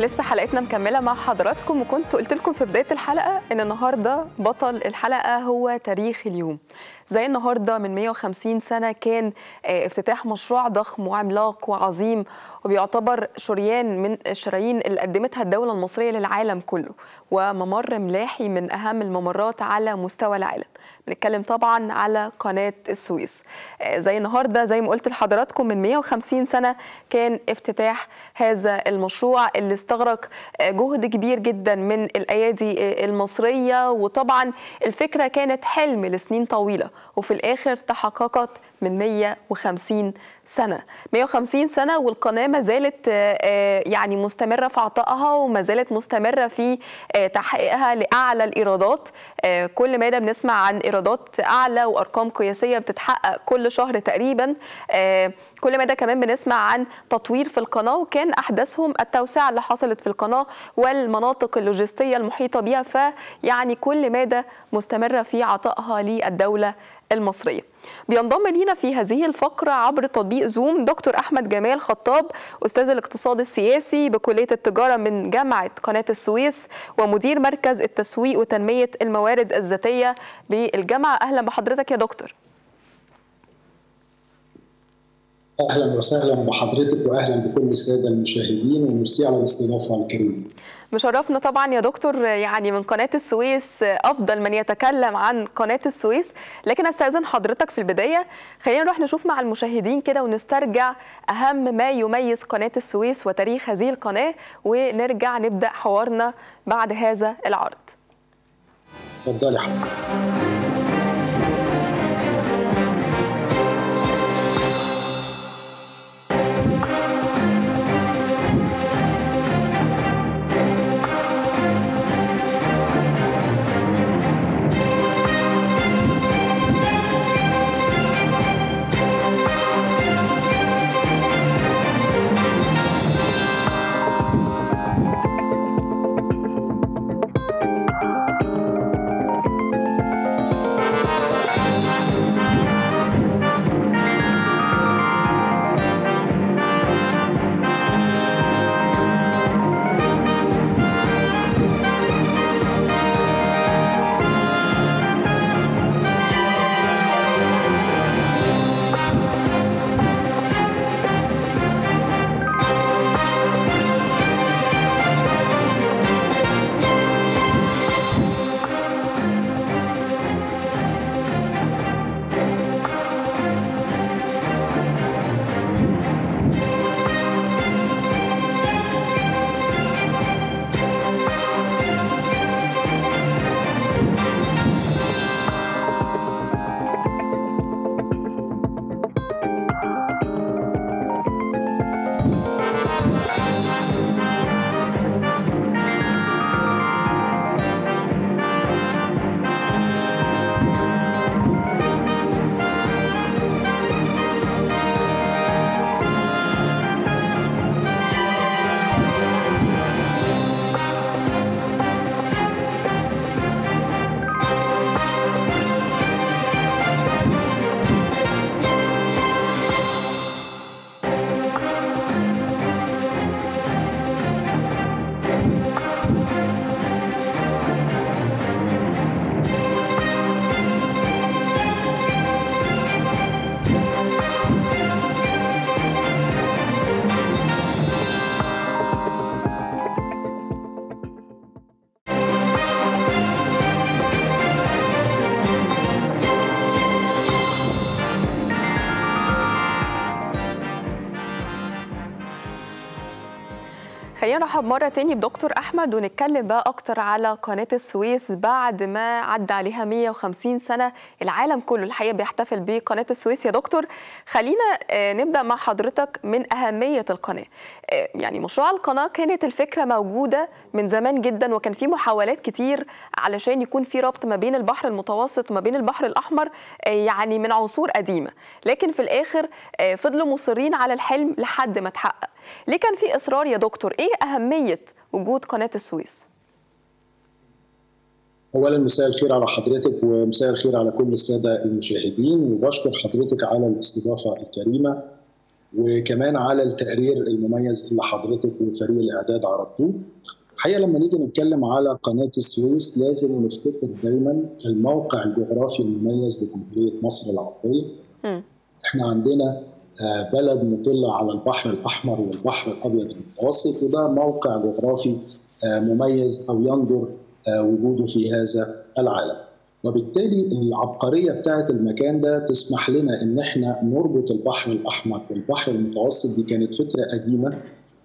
لسه حلقتنا مكمله مع حضراتكم وكنت قلت لكم في بدايه الحلقه ان النهارده بطل الحلقه هو تاريخ اليوم زي النهارده من 150 سنه كان افتتاح مشروع ضخم وعملاق وعظيم وبيعتبر شريان من الشرايين اللي قدمتها الدوله المصريه للعالم كله وممر ملاحي من اهم الممرات على مستوى العالم بنتكلم طبعا على قناه السويس زي النهارده زي ما قلت لحضراتكم من 150 سنه كان افتتاح هذا المشروع اللي استغرق جهد كبير جدا من الايادي المصريه وطبعا الفكره كانت حلم لسنين طويله وفي الاخر تحققت من 150 سنه 150 سنه والقناه ما زالت يعني مستمره في عطائها وما زالت مستمره في تحقيقها لاعلى الايرادات كل مدى بنسمع عن ايرادات اعلى وارقام قياسيه بتتحقق كل شهر تقريبا كل مدى كمان بنسمع عن تطوير في القناه وكان احدثهم التوسعه اللي حصلت في القناه والمناطق اللوجستيه المحيطه بها فيعني كل مدى مستمره في عطائها للدوله المصريه. بينضم لينا في هذه الفقره عبر تطبيق زوم دكتور احمد جمال خطاب استاذ الاقتصاد السياسي بكليه التجاره من جامعه قناه السويس ومدير مركز التسويق وتنميه الموارد الذاتيه بالجامعه اهلا بحضرتك يا دكتور. اهلا وسهلا بحضرتك واهلا بكل الساده المشاهدين وميرسي على الاستضافه الكريمه. مشرفنا طبعا يا دكتور يعني من قناه السويس افضل من يتكلم عن قناه السويس لكن استاذن حضرتك في البدايه خلينا نروح نشوف مع المشاهدين كده ونسترجع اهم ما يميز قناه السويس وتاريخ هذه القناه ونرجع نبدا حوارنا بعد هذا العرض. اتفضلي حضرتك. خلينا نرحب مرة تاني بدكتور أحمد ونتكلم بقى أكتر على قناة السويس بعد ما عدى عليها 150 سنة العالم كله الحقيقة بيحتفل بقناة السويس يا دكتور خلينا نبدأ مع حضرتك من أهمية القناة يعني مشروع القناة كانت الفكرة موجودة من زمان جدا وكان في محاولات كتير علشان يكون في ربط ما بين البحر المتوسط وما بين البحر الأحمر يعني من عصور قديمة لكن في الآخر فضلوا مصرين على الحلم لحد ما اتحقق ليه كان في إصرار يا دكتور إيه أهمية وجود قناة السويس؟ اولا مساء الخير على حضرتك ومساء الخير على كل الساده المشاهدين وبشكر حضرتك على الاستضافه الكريمه وكمان على التقرير المميز اللي حضرتك وفريق الاعداد عرضتوه الحقيقه لما نيجي نتكلم على قناه السويس لازم نفتكر دايما الموقع الجغرافي المميز لجمهوريه مصر العربيه. احنا عندنا بلد مطل على البحر الاحمر والبحر الابيض المتوسط وده موقع جغرافي مميز او يندر وجوده في هذا العالم. وبالتالي العبقريه بتاعه المكان ده تسمح لنا ان احنا نربط البحر الاحمر بالبحر المتوسط دي كانت فكره قديمه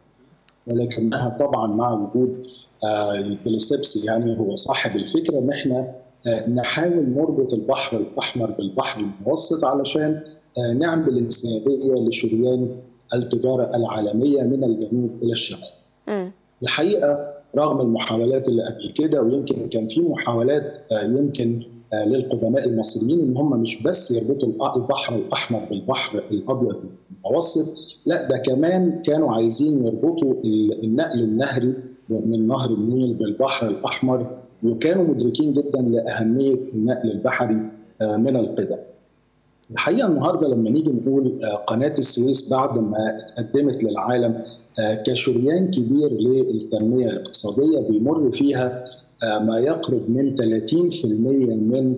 ولكنها طبعا مع وجود البليسبسي يعني هو صاحب الفكره ان احنا نحاول نربط البحر الاحمر بالبحر المتوسط علشان نعمل انسيابيه لشريان التجاره العالميه من الجنوب الى الشمال. الحقيقه رغم المحاولات اللي قبل كده ويمكن كان في محاولات يمكن للقدماء المصريين ان هم مش بس يربطوا البحر الاحمر بالبحر الابيض المتوسط لا ده كمان كانوا عايزين يربطوا النقل النهري من نهر النيل بالبحر الاحمر وكانوا مدركين جدا لاهميه النقل البحري من القدم. الحقيقه النهارده لما نيجي نقول قناه السويس بعد ما اتقدمت للعالم كشريان كبير للتنميه الاقتصاديه بيمر فيها ما يقرب من 30% من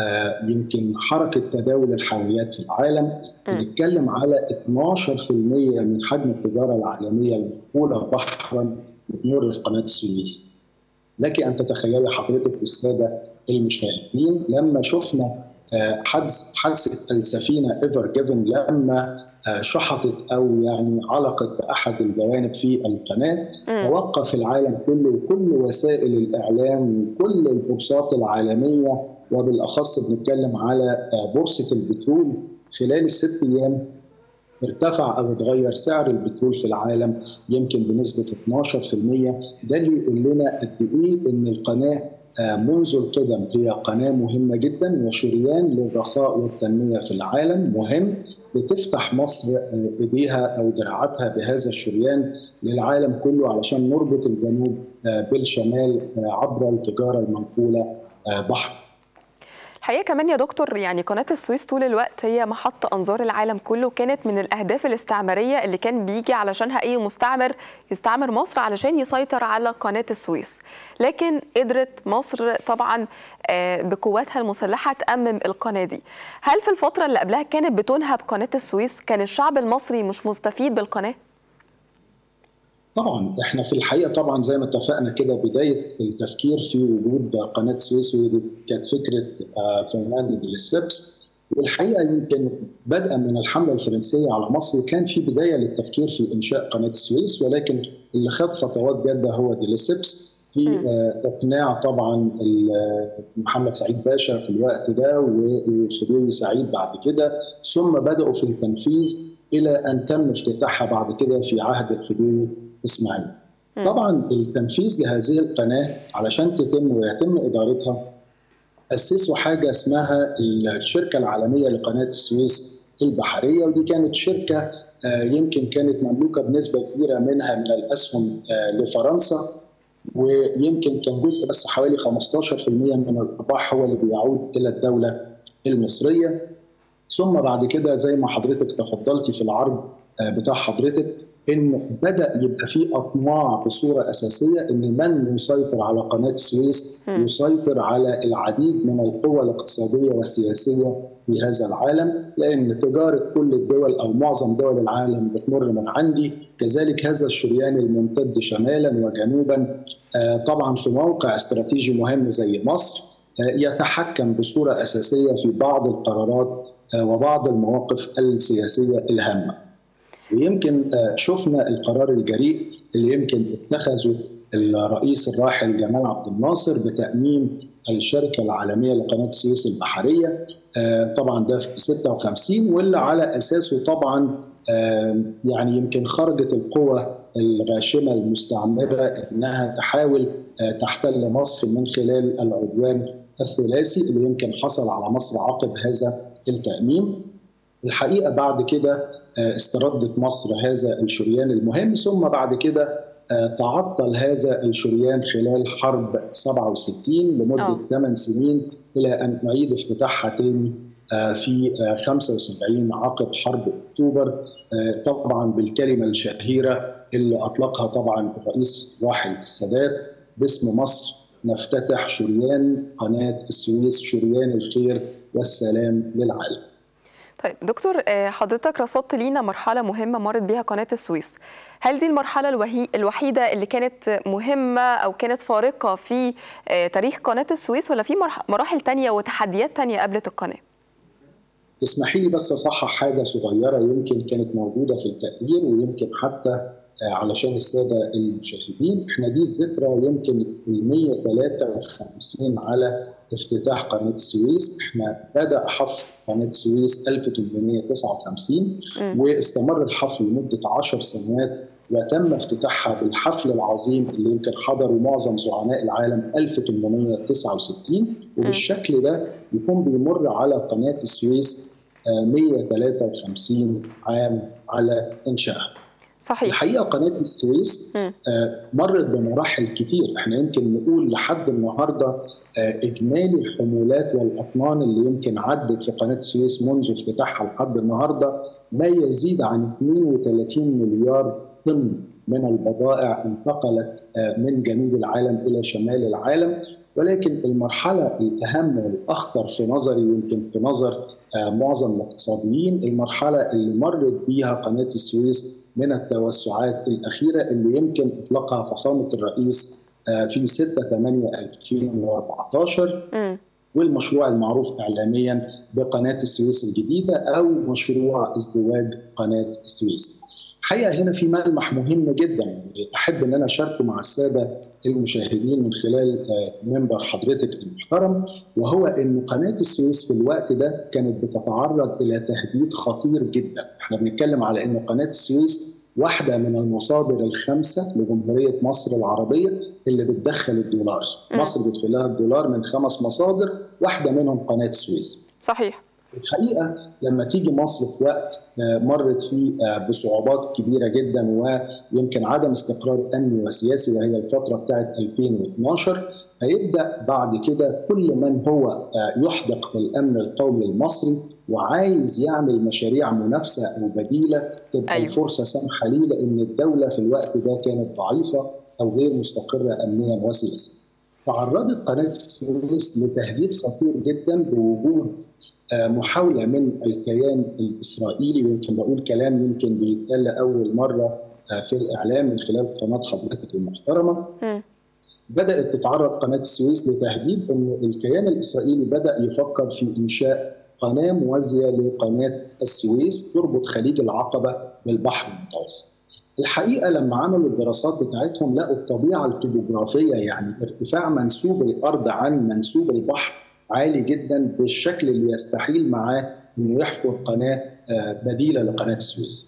يمكن حركه تداول الحاويات في العالم بنتكلم على 12% من حجم التجاره العالميه المنقوله بحرا بتمر في قناه السويس. لك ان تتخيلي حضرتك والساده المشاهدين لما شفنا حادث حادثه السفينه ايفر جيفن لما شحطت او يعني علقت باحد الجوانب في القناه توقف العالم كله وكل وسائل الاعلام وكل البورصات العالميه وبالاخص بنتكلم على بورصه البترول خلال الست ايام ارتفع او اتغير سعر البترول في العالم يمكن بنسبه 12% ده اللي يقول لنا قد ايه ان القناه منذ القدم هي قناه مهمه جدا وشريان للرخاء والتنميه في العالم مهم بتفتح مصر ايديها او دراعاتها بهذا الشريان للعالم كله علشان نربط الجنوب بالشمال عبر التجاره المنقوله بحر. الحقيقه كمان يا دكتور يعني قناه السويس طول الوقت هي محط انظار العالم كله كانت من الاهداف الاستعماريه اللي كان بيجي علشانها اي مستعمر يستعمر مصر علشان يسيطر على قناه السويس لكن قدرت مصر طبعا بقواتها المسلحه تامم القناه دي هل في الفتره اللي قبلها كانت بتنهب قناه السويس كان الشعب المصري مش مستفيد بالقناه طبعا احنا في الحقيقه طبعا زي ما اتفقنا كده بدايه التفكير في وجود قناه السويس ودي كانت فكره فرناندو دي لسبس والحقيقه يمكن بدءا من الحمله الفرنسيه على مصر وكان في بدايه للتفكير في انشاء قناه السويس ولكن اللي خد خطوات جاده هو دي لسبس في اقناع طبعا محمد سعيد باشا في الوقت ده والخديوي سعيد بعد كده ثم بداوا في التنفيذ الى ان تم افتتاحها بعد كده في عهد الخديوي اسماعيل. طبعا التنفيذ لهذه القناه علشان تتم ويتم ادارتها اسسوا حاجه اسمها الشركه العالميه لقناه السويس البحريه ودي كانت شركه يمكن كانت مملوكه بنسبه كبيره منها من الاسهم لفرنسا ويمكن كان جزء بس حوالي 15% من الارباح هو اللي بيعود الى الدوله المصريه ثم بعد كده زي ما حضرتك تفضلتي في العرض بتاع حضرتك ان بدا يبقى في اطماع بصوره اساسيه ان من يسيطر على قناه السويس يسيطر على العديد من القوى الاقتصاديه والسياسيه في هذا العالم لان تجاره كل الدول او معظم دول العالم بتمر من عندي كذلك هذا الشريان الممتد شمالا وجنوبا طبعا في موقع استراتيجي مهم زي مصر يتحكم بصوره اساسيه في بعض القرارات وبعض المواقف السياسيه الهامه. ويمكن شفنا القرار الجريء اللي يمكن اتخذه الرئيس الراحل جمال عبد الناصر بتاميم الشركه العالميه لقناه السويس البحريه طبعا ده في 56 واللي على اساسه طبعا يعني يمكن خرجت القوى الغاشمه المستعمره انها تحاول تحتل مصر من خلال العدوان الثلاثي اللي يمكن حصل على مصر عقب هذا التاميم. الحقيقه بعد كده استردت مصر هذا الشريان المهم ثم بعد كده تعطل هذا الشريان خلال حرب 67 لمده 8 سنين الى ان نعيد افتتاحها تاني في 75 عقب حرب اكتوبر طبعا بالكلمه الشهيره اللي اطلقها طبعا الرئيس راحل السادات باسم مصر نفتتح شريان قناه السويس شريان الخير والسلام للعالم. طيب دكتور حضرتك رصدت لينا مرحلة مهمة مرت بيها قناة السويس هل دي المرحلة الوهي... الوحيدة اللي كانت مهمة أو كانت فارقة في تاريخ قناة السويس ولا في مراحل تانية وتحديات تانية قابلت القناة؟ تسمحي لي بس أصحح حاجة صغيرة يمكن كانت موجودة في التقرير ويمكن حتى علشان الساده المشاهدين احنا دي الذكرى يمكن ال 153 على افتتاح قناه السويس احنا بدا حفر قناه السويس 1859 واستمر الحفر لمده 10 سنوات وتم افتتاحها بالحفل العظيم اللي يمكن حضروا معظم زعماء العالم 1869 وبالشكل ده يكون بيمر على قناه السويس 153 عام على انشائها. صحيح الحقيقه قناه السويس مرت بمراحل كتير احنا يمكن نقول لحد النهارده اجمالي الحمولات والاطنان اللي يمكن عدت في قناه السويس منذ افتتاحها لحد النهارده ما يزيد عن 32 مليار طن من البضائع انتقلت من جنوب العالم الى شمال العالم ولكن المرحله الاهم والاخطر في نظري يمكن في نظر معظم الاقتصاديين المرحله اللي مرت بيها قناه السويس من التوسعات الأخيرة اللي يمكن إطلاقها فخامة الرئيس في 6 8 2014 م. والمشروع المعروف إعلاميا بقناة السويس الجديدة أو مشروع ازدواج قناة السويس الحقيقة هنا في ملمح مهم جدا أحب أن أنا أشاركه مع السادة المشاهدين من خلال منبر حضرتك المحترم وهو أن قناة السويس في الوقت ده كانت بتتعرض إلى تهديد خطير جدا احنا بنتكلم على أن قناة السويس واحدة من المصادر الخمسة لجمهورية مصر العربية اللي بتدخل الدولار م. مصر بتدخلها الدولار من خمس مصادر واحدة منهم قناة السويس صحيح الحقيقه لما تيجي مصر في وقت مرت فيه بصعوبات كبيره جدا ويمكن عدم استقرار امني وسياسي وهي الفتره بتاعت 2012 هيبدا بعد كده كل من هو يحدق بالامن القومي المصري وعايز يعمل مشاريع منافسه او بديله تبقى أيوه. الفرصه سامحه ليه لان الدوله في الوقت ده كانت ضعيفه او غير مستقره امنيا وسياسيا. تعرضت قناه السويس لتهديد خطير جدا بوجود محاولة من الكيان الإسرائيلي ويمكن بقول كلام يمكن بيتقال لأول مرة في الإعلام من خلال قناة حضرتك المحترمة م. بدأت تتعرض قناة السويس لتهديد أن الكيان الإسرائيلي بدأ يفكر في إنشاء قناة موازية لقناة السويس تربط خليج العقبة بالبحر المتوسط الحقيقة لما عملوا الدراسات بتاعتهم لقوا الطبيعة التopografية يعني ارتفاع منسوب الأرض عن منسوب البحر عالي جدا بالشكل اللي يستحيل معاه انه يحفر قناه بديله لقناه السويس.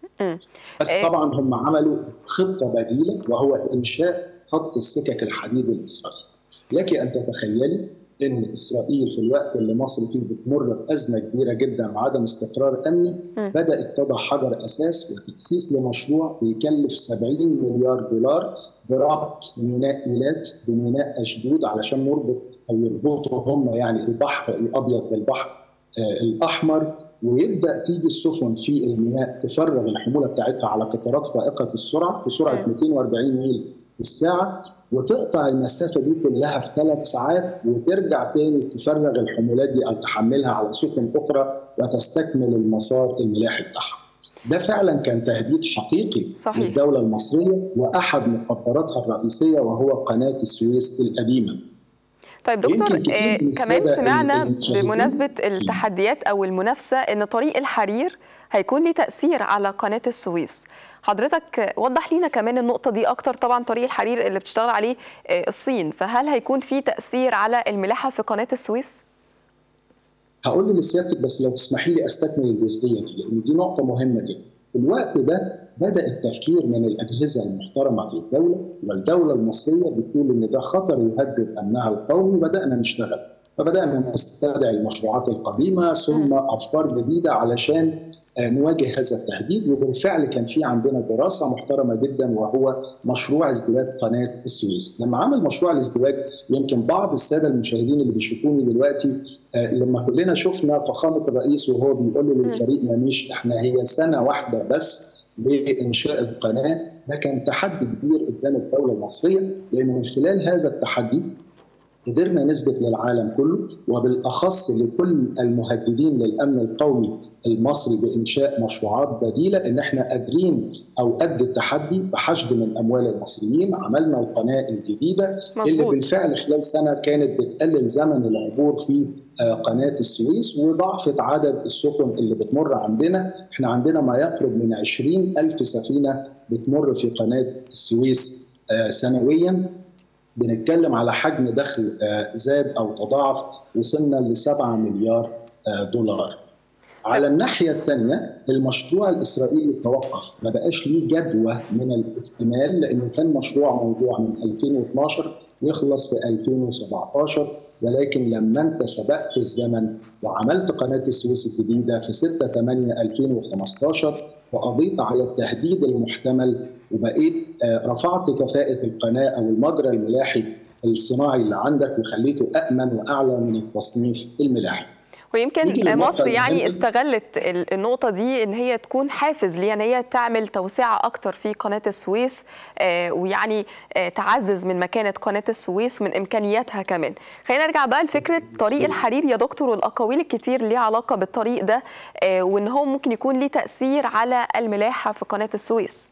بس طبعا هم عملوا خطه بديله وهو انشاء خط السكك الحديد الاسرائيلي. لك ان تتخيلي ان اسرائيل في الوقت اللي مصر فيه بتمر بازمه كبيره جدا وعدم استقرار امني بدات تضع حجر اساس وتاسيس لمشروع بيكلف 70 مليار دولار بربط ميناء ايلات بميناء اشدود علشان نربط او يربطوا هم يعني البحر الابيض بالبحر الاحمر ويبدا تيجي السفن في الميناء تفرغ الحموله بتاعتها على قطارات فائقه السرعه بسرعه 240 ميل في الساعه وتقطع المسافه دي كلها في ثلاث ساعات وترجع تاني تفرغ الحمولات دي او تحملها على سفن اخرى وتستكمل المسار الملاحي بتاعها. ده فعلا كان تهديد حقيقي صحيح. للدوله المصريه واحد مقدراتها الرئيسيه وهو قناه السويس القديمه. طيب دكتور آه كمان سمعنا بمناسبه التحديات او المنافسه ان طريق الحرير هيكون ليه تاثير على قناه السويس حضرتك وضح لينا كمان النقطه دي اكتر طبعا طريق الحرير اللي بتشتغل عليه آه الصين فهل هيكون في تاثير على الملاحه في قناه السويس هقول لسيادتك بس لو تسمحي لي استكمل الجزئيه دي لان دي نقطه مهمه جدا في الوقت ده بدا التفكير من الاجهزه المحترمه في الدوله والدوله المصريه بتقول ان ده خطر يهدد امنها القومي بدانا نشتغل فبدانا نستدعي المشروعات القديمه ثم افكار جديده علشان نواجه هذا التهديد وبالفعل كان في عندنا دراسه محترمه جدا وهو مشروع ازدواج قناه السويس لما عمل مشروع الازدواج يمكن بعض الساده المشاهدين اللي بيشوفوني دلوقتي لما كلنا شفنا فخامه الرئيس وهو بيقول للفريق مانيش احنا هي سنه واحده بس لانشاء القناه ده كان تحدي كبير قدام الدوله المصريه لان من خلال هذا التحدي قدرنا نثبت للعالم كله وبالاخص لكل المهددين للامن القومي المصري بانشاء مشروعات بديله ان احنا قادرين او قد التحدي بحشد من اموال المصريين عملنا القناه الجديده مزبوط. اللي بالفعل خلال سنه كانت بتقلل زمن العبور في قناه السويس وضعفت عدد السفن اللي بتمر عندنا احنا عندنا ما يقرب من 20 ألف سفينه بتمر في قناه السويس سنويا بنتكلم على حجم دخل زاد او تضاعف وصلنا ل 7 مليار دولار. على الناحيه الثانيه المشروع الاسرائيلي توقف ما بقاش ليه جدوى من الاكتمال لانه كان مشروع موضوع من 2012 يخلص في 2017 ولكن لما انت سبقت الزمن وعملت قناه السويس الجديده في 6 8 2015 وقضيت على التهديد المحتمل وبقيت رفعت كفاءه القناه او المجرى الملاحي الصناعي اللي عندك وخليته امن واعلى من التصنيف الملاحي. ويمكن مصر يعني استغلت النقطة دي ان هي تكون حافز ليها ان هي تعمل توسعة اكتر في قناة السويس ويعني تعزز من مكانة قناة السويس ومن امكانياتها كمان. خلينا نرجع بقى لفكرة طريق الحرير يا دكتور والاقاويل الكتير ليها علاقة بالطريق ده وان هو ممكن يكون ليه تأثير على الملاحة في قناة السويس.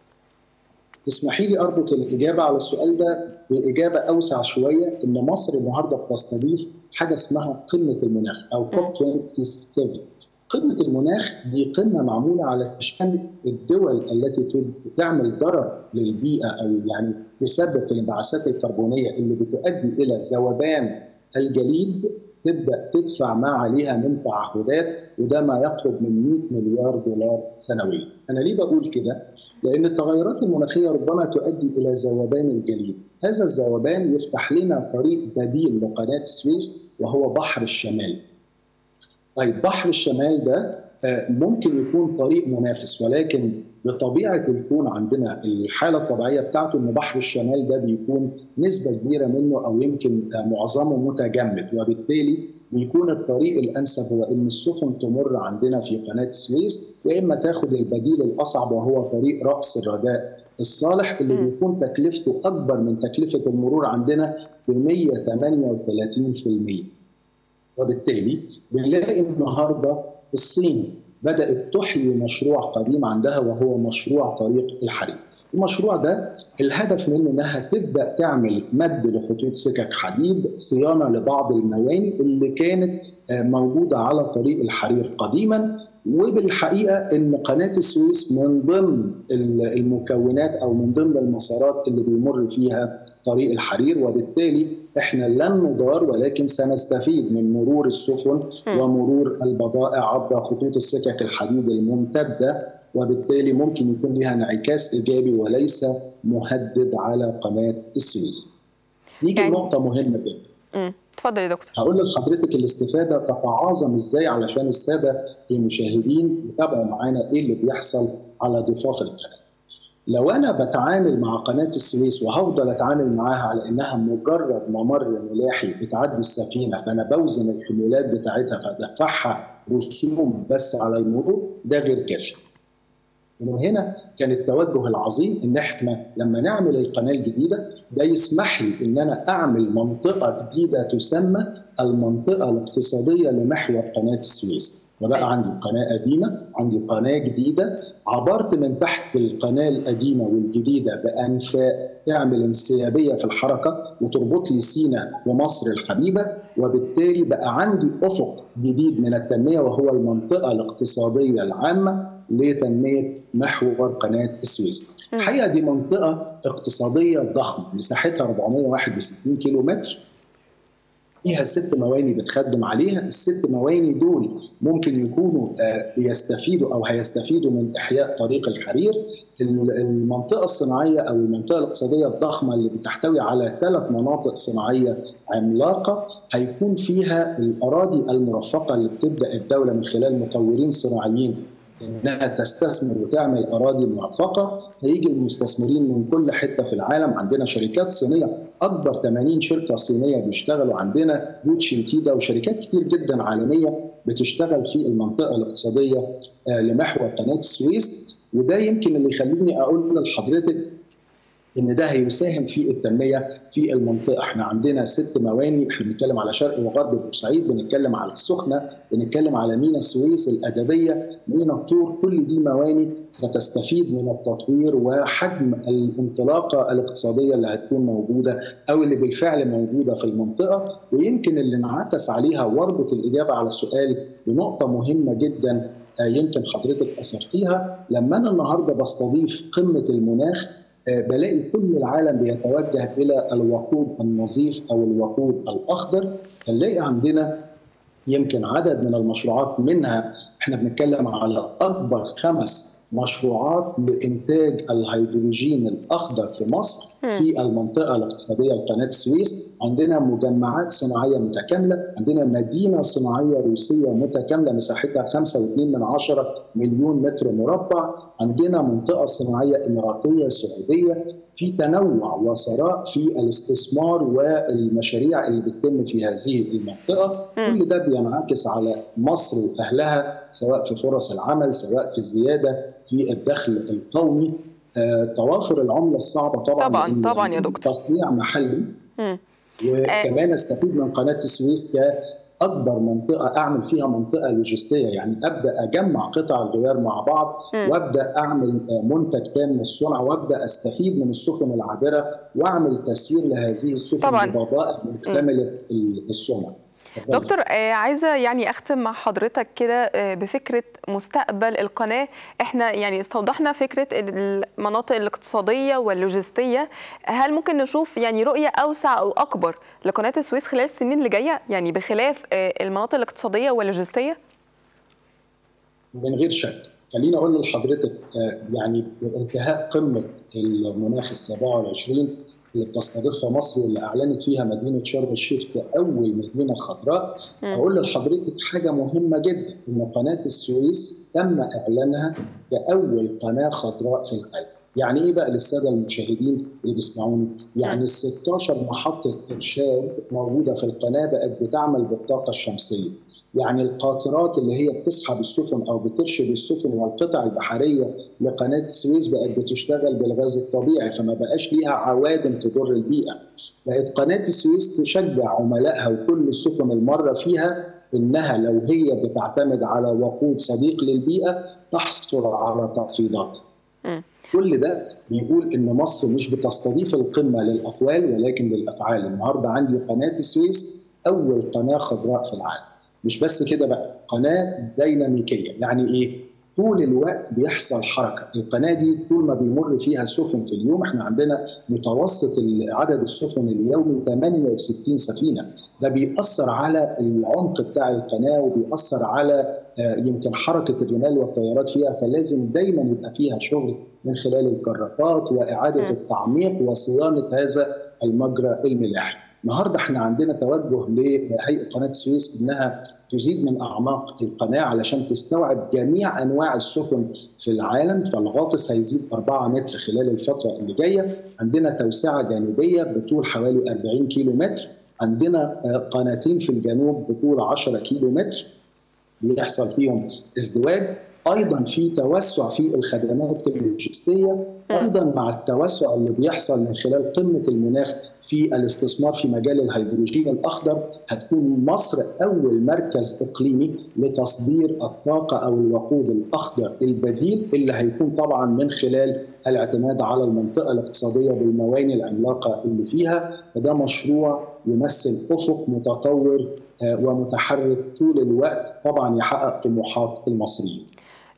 تسمحي لي اربط الاجابه على السؤال ده باجابه اوسع شويه ان مصر النهارده بتستضيف حاجه اسمها قمه المناخ او كوب 27 قمه المناخ دي قمه معموله علشان الدول التي تعمل ضرر للبيئه او يعني تسبب في الانبعاثات الكربونيه اللي بتؤدي الى ذوبان الجليد تبدا تدفع ما عليها من تعهدات وده ما يقرب من 100 مليار دولار سنويا. انا ليه بقول كده؟ لأن التغيرات المناخية ربما تؤدي إلى ذوبان الجليد هذا الذوبان يفتح لنا طريق بديل لقناة السويس وهو بحر الشمال طيب بحر الشمال ده ممكن يكون طريق منافس ولكن بطبيعة الكون عندنا الحالة الطبيعية بتاعته أن بحر الشمال ده بيكون نسبة كبيرة منه أو يمكن معظمه متجمد وبالتالي بيكون الطريق الانسب هو ان السفن تمر عندنا في قناه السويس يا اما تاخد البديل الاصعب وهو طريق راس الرجاء الصالح اللي بيكون تكلفته اكبر من تكلفه المرور عندنا ب 138% وبالتالي بنلاقي النهارده الصين بدات تحيي مشروع قديم عندها وهو مشروع طريق الحرير. المشروع ده الهدف منه انها تبدا تعمل مد لخطوط سكك حديد صيانه لبعض الموانئ اللي كانت موجوده على طريق الحرير قديما وبالحقيقه ان قناه السويس من ضمن المكونات او من ضمن المسارات اللي بيمر فيها طريق الحرير وبالتالي احنا لن نضار ولكن سنستفيد من مرور السفن ومرور البضائع عبر خطوط السكك الحديد الممتده وبالتالي ممكن يكون لها انعكاس ايجابي وليس مهدد على قناه السويس. نيجي يعني... لنقطه مهمه جدا. اتفضل يا دكتور. هقول لحضرتك الاستفاده تتعاظم ازاي علشان الساده المشاهدين يتابعوا معانا ايه اللي بيحصل على ضفاف القناه. لو انا بتعامل مع قناه السويس وهفضل اتعامل معاها على انها مجرد ممر ملاحي بتعدي السفينه فانا بوزن الحمولات بتاعتها فادفعها رسوم بس على المرور ده غير كافي. ومن هنا كان التوجه العظيم ان احنا لما نعمل القناه الجديده ده يسمح لي ان انا اعمل منطقه جديده تسمى المنطقه الاقتصاديه لمحور قناه السويس وبقى عندي قناه قديمه عندي قناه جديده عبرت من تحت القناه القديمه والجديده بانفاق تعمل انسيابيه في الحركه وتربط لي سينا ومصر الحبيبه وبالتالي بقى عندي افق جديد من التنميه وهو المنطقه الاقتصاديه العامه لتنميه محور قناه السويس. الحقيقه دي منطقه اقتصاديه ضخمه مساحتها 461 كيلو متر فيها ست مواني بتخدم عليها الست مواني دول ممكن يكونوا بيستفيدوا او هيستفيدوا من احياء طريق الحرير المنطقه الصناعيه او المنطقه الاقتصاديه الضخمه اللي بتحتوي على ثلاث مناطق صناعيه عملاقه هيكون فيها الاراضي المرفقه اللي بتبدا الدوله من خلال مطورين صناعيين انها تستثمر وتعمل اراضي موفقه هيجي المستثمرين من كل حته في العالم عندنا شركات صينيه اكبر 80 شركه صينيه بيشتغلوا عندنا جوتشي وتيدا وشركات كتير جدا عالميه بتشتغل في المنطقه الاقتصاديه لمحور قناه السويس وده يمكن اللي يخليني اقول لحضرتك ان ده هيساهم في التنميه في المنطقه، احنا عندنا ست مواني، احنا بنتكلم على شرق وغرب بورسعيد، بنتكلم على السخنه، بنتكلم على مينا السويس، الادبيه، مينا الطور، كل دي مواني ستستفيد من التطوير وحجم الانطلاقه الاقتصاديه اللي هتكون موجوده او اللي بالفعل موجوده في المنطقه، ويمكن اللي انعكس عليها واربط الاجابه على السؤال بنقطه مهمه جدا يمكن حضرتك اثرتيها، لما انا النهارده بستضيف قمه المناخ بلاقي كل العالم بيتوجه الى الوقود النظيف او الوقود الاخضر فنلاقي عندنا يمكن عدد من المشروعات منها احنا بنتكلم على اكبر خمس مشروعات لانتاج الهيدروجين الاخضر في مصر في المنطقه الاقتصاديه لقناه السويس عندنا مجمعات صناعيه متكامله عندنا مدينه صناعيه روسيه متكامله مساحتها 5.2 من عشرة مليون متر مربع عندنا منطقه صناعيه اماراتيه سعوديه في تنوع وثراء في الاستثمار والمشاريع اللي بتتم في هذه المنطقه كل ده بينعكس على مصر واهلها سواء في فرص العمل سواء في الزياده في الدخل القومي آه، توافر العمله الصعبه طبعا طبعا طبعا يا دكتور تصنيع محلي م. وكمان استفيد من قناه السويس كاكبر منطقه اعمل فيها منطقه لوجستيه يعني ابدا اجمع قطع الغيار مع بعض م. وابدا اعمل منتج تام الصنع وابدا استفيد من السفن العابره واعمل تسيير لهذه السفن طبعا ببضائع مكتمله الصنع دكتور عايزه يعني اختم مع حضرتك كده بفكره مستقبل القناه احنا يعني استوضحنا فكره المناطق الاقتصاديه واللوجستيه هل ممكن نشوف يعني رؤيه اوسع او اكبر لقناه السويس خلال السنين اللي جايه يعني بخلاف المناطق الاقتصاديه واللوجستيه من غير شك خليني اقول لحضرتك يعني بانتهاء قمه المناخ ال 27 اللي بتستضيفها مصر واللي اعلنت فيها مدينه شرم الشيخ كاول مدينه خضراء اقول لحضرتك حاجه مهمه جدا ان قناه السويس تم اعلانها كاول قناه خضراء في العالم يعني ايه بقى للساده المشاهدين اللي بيسمعوني؟ يعني ال 16 محطه ارشاد موجوده في القناه بقت بتعمل بالطاقه الشمسيه. يعني القاطرات اللي هي بتسحب السفن او بترشد السفن والقطع البحريه لقناه السويس بقت بتشتغل بالغاز الطبيعي فما بقاش ليها عوادم تضر البيئه. بقت قناه السويس تشجع عملائها وكل السفن المره فيها انها لو هي بتعتمد على وقود صديق للبيئه تحصل على تخفيضات. كل ده بيقول ان مصر مش بتستضيف القمه للاقوال ولكن للافعال، النهارده عندي قناه السويس اول قناه خضراء في العالم. مش بس كده بقى قناه ديناميكيه يعني ايه طول الوقت بيحصل حركه القناه دي طول ما بيمر فيها سفن في اليوم احنا عندنا متوسط عدد السفن اليومي 68 سفينه ده بيأثر على العمق بتاع القناه وبيأثر على يمكن حركه الرمال والطيارات فيها فلازم دايما يبقى فيها شغل من خلال الجرافات واعاده التعميق وصيانه هذا المجرى الملاحي النهارده احنا عندنا توجه لهيئه قناه السويس انها تزيد من اعماق القناه علشان تستوعب جميع انواع السفن في العالم فالغاطس هيزيد 4 متر خلال الفتره اللي جايه عندنا توسعه جانبيه بطول حوالي 40 كيلو متر عندنا قناتين في الجنوب بطول 10 كيلو متر بيحصل فيهم ازدواج ايضا في توسع في الخدمات اللوجستيه ايضا مع التوسع اللي بيحصل من خلال قمه المناخ في الاستثمار في مجال الهيدروجين الاخضر هتكون مصر اول مركز اقليمي لتصدير الطاقه او الوقود الاخضر البديل اللي هيكون طبعا من خلال الاعتماد على المنطقه الاقتصاديه بالمواني العملاقه اللي فيها فده مشروع يمثل افق متطور ومتحرك طول الوقت طبعا يحقق طموحات المصريين.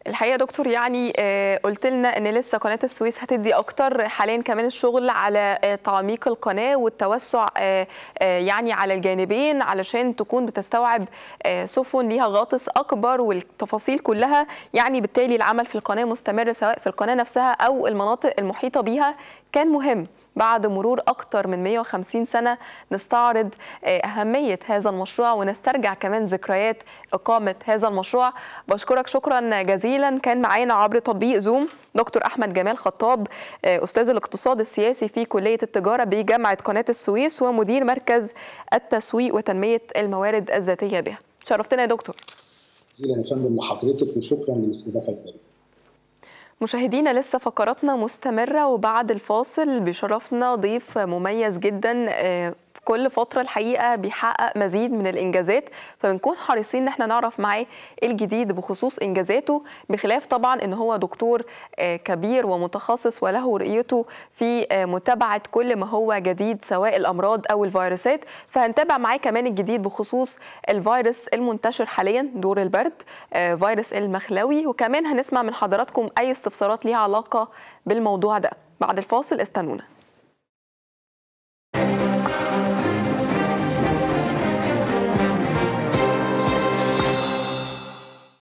الحقيقه يا دكتور يعني قلت لنا ان لسه قناه السويس هتدي اكتر حاليا كمان الشغل على تعميق القناه والتوسع يعني على الجانبين علشان تكون بتستوعب سفن ليها غاطس اكبر والتفاصيل كلها يعني بالتالي العمل في القناه مستمر سواء في القناه نفسها او المناطق المحيطه بيها كان مهم بعد مرور أكثر من 150 سنة نستعرض أهمية هذا المشروع ونسترجع كمان ذكريات إقامة هذا المشروع بشكرك شكرا جزيلا كان معانا عبر تطبيق زوم دكتور أحمد جمال خطاب أستاذ الاقتصاد السياسي في كلية التجارة بجامعة قناة السويس ومدير مركز التسويق وتنمية الموارد الذاتية بها شرفتنا يا دكتور جزيلا يا فندم لحضرتك وشكرا للاستضافة الكريمة مشاهدينا لسه فقراتنا مستمرة وبعد الفاصل بشرفنا ضيف مميز جدا كل فترة الحقيقة بيحقق مزيد من الإنجازات فبنكون حريصين إن احنا نعرف معاه إيه الجديد بخصوص إنجازاته بخلاف طبعا إن هو دكتور كبير ومتخصص وله رؤيته في متابعة كل ما هو جديد سواء الأمراض أو الفيروسات فهنتابع معاه كمان الجديد بخصوص الفيروس المنتشر حاليا دور البرد فيروس المخلوي وكمان هنسمع من حضراتكم أي استفسارات ليها علاقة بالموضوع ده بعد الفاصل استنونا